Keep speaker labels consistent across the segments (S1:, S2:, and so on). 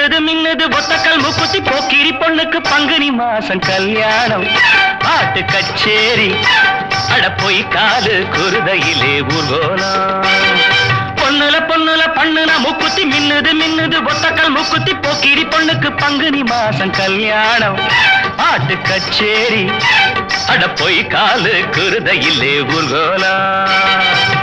S1: மின்னுது மின்னுது ஒத்தக்கல் முக்குத்தி போக்கிரி பொண்ணுக்கு பங்குனி மாசம் கல்யாணம் பாட்டு கச்சேரி அட போய் காலு குருதையிலே ஊர்கோலம் பொண்ணுல பொண்ணுல பண்ணுன முக்குத்தி மின்னுது மின்னுது ஒத்தக்கல் முக்குத்தி போக்கிரி பொண்ணுக்கு பங்குனி மாசம் கல்யாணம் பாட்டு கச்சேரி அட போய் காலு குருதையிலே ஊர்கோலம்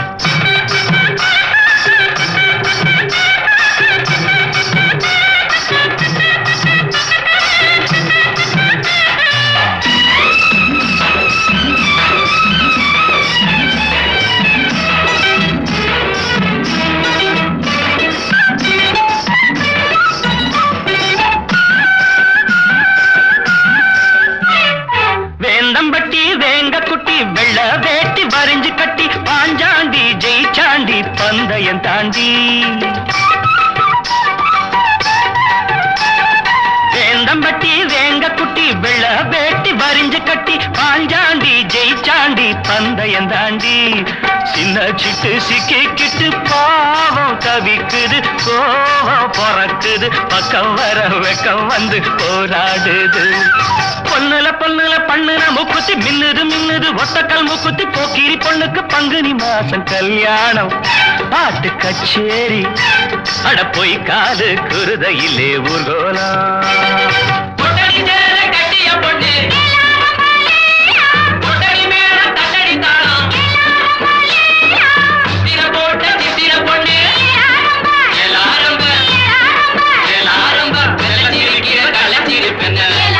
S1: வேந்தம்பட்டி வேங்க குட்டி வெள்ள வேட்டி வரிஞ்சு கட்டி பாஞ்சாண்டி ஜெயிச்சாண்டி பந்தயம் தாண்டி வேந்தம்பட்டி வேங்க குட்டி வெள்ள வேட்டி வரிஞ்சு கட்டி பாஞ்சாண்டி ஜெயிச்சாண்டி பந்தயம் தாண்டி சின்ன சிட்டு சிக்கிக்கிட்டு பாவம் தவிக்குது கோவம் பிறக்குது பக்கம் வர வெக்கம் வந்து போராடுது பொண்ணுல பொண்ணுல பண்ணுன முக்குத்தி மின்னுது மின்னுது ஒத்தக்கல் முக்குத்தி போக்கிரி பொண்ணுக்கு பங்குனி மாசம் கல்யாணம் பாட்டு கச்சேரி அட போய் காது குருதையிலே ஊர்கோலம்
S2: பொட்டடி சேர கட்டிய பொண்ணு பொட்டடி மேல தட்டடி தாளம் சித்திர போட்ட சித்திர பொண்ணு எல்லாரும் எல்லாரும் வெள்ளச்சிருக்கிற கள்ளச்சிருப்பெண்ண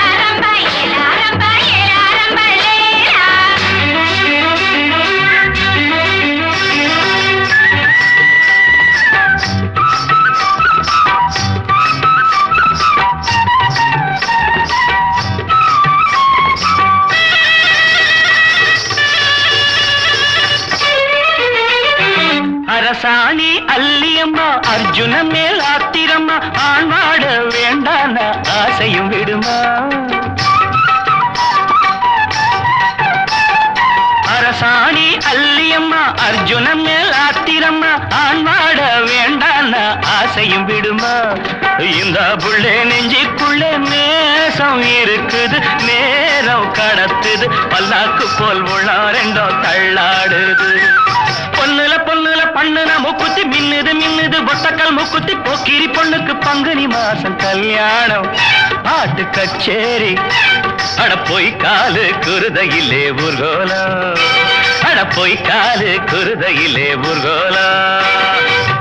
S1: அரசாணி அல்லியம்மா அர்ஜுன மேல் ஆத்திரம்மா ஆண்வாட வேண்டான ஆசையும் விடுமா அரசாணி அல்லியம்மா அர்ஜுன மேல் ஆத்திரம்மா ஆண்வாட வேண்டான ஆசையும் விடுமா இந்த புள்ளே நெஞ்சிக்குள்ளே நேசம் இருக்குது நேரம் கடத்துது பல்லாக்கு போல் உளா ரெண்டோ தள்ளாடுது பொண்ணுல பொண்ணுல பண்ணுன முக்குத்தி மின்னுது மின்னுது ஒத்தக்கல் முக்குத்தி போக்கிரி பொண்ணுக்கு பங்குனி மாசம் கல்யாணம் பாட்டு கச்சேரி அட போய் காலு குருதையிலே ஊர்கோலம் அட போய் காலு குருதையிலே ஊர்கோலம்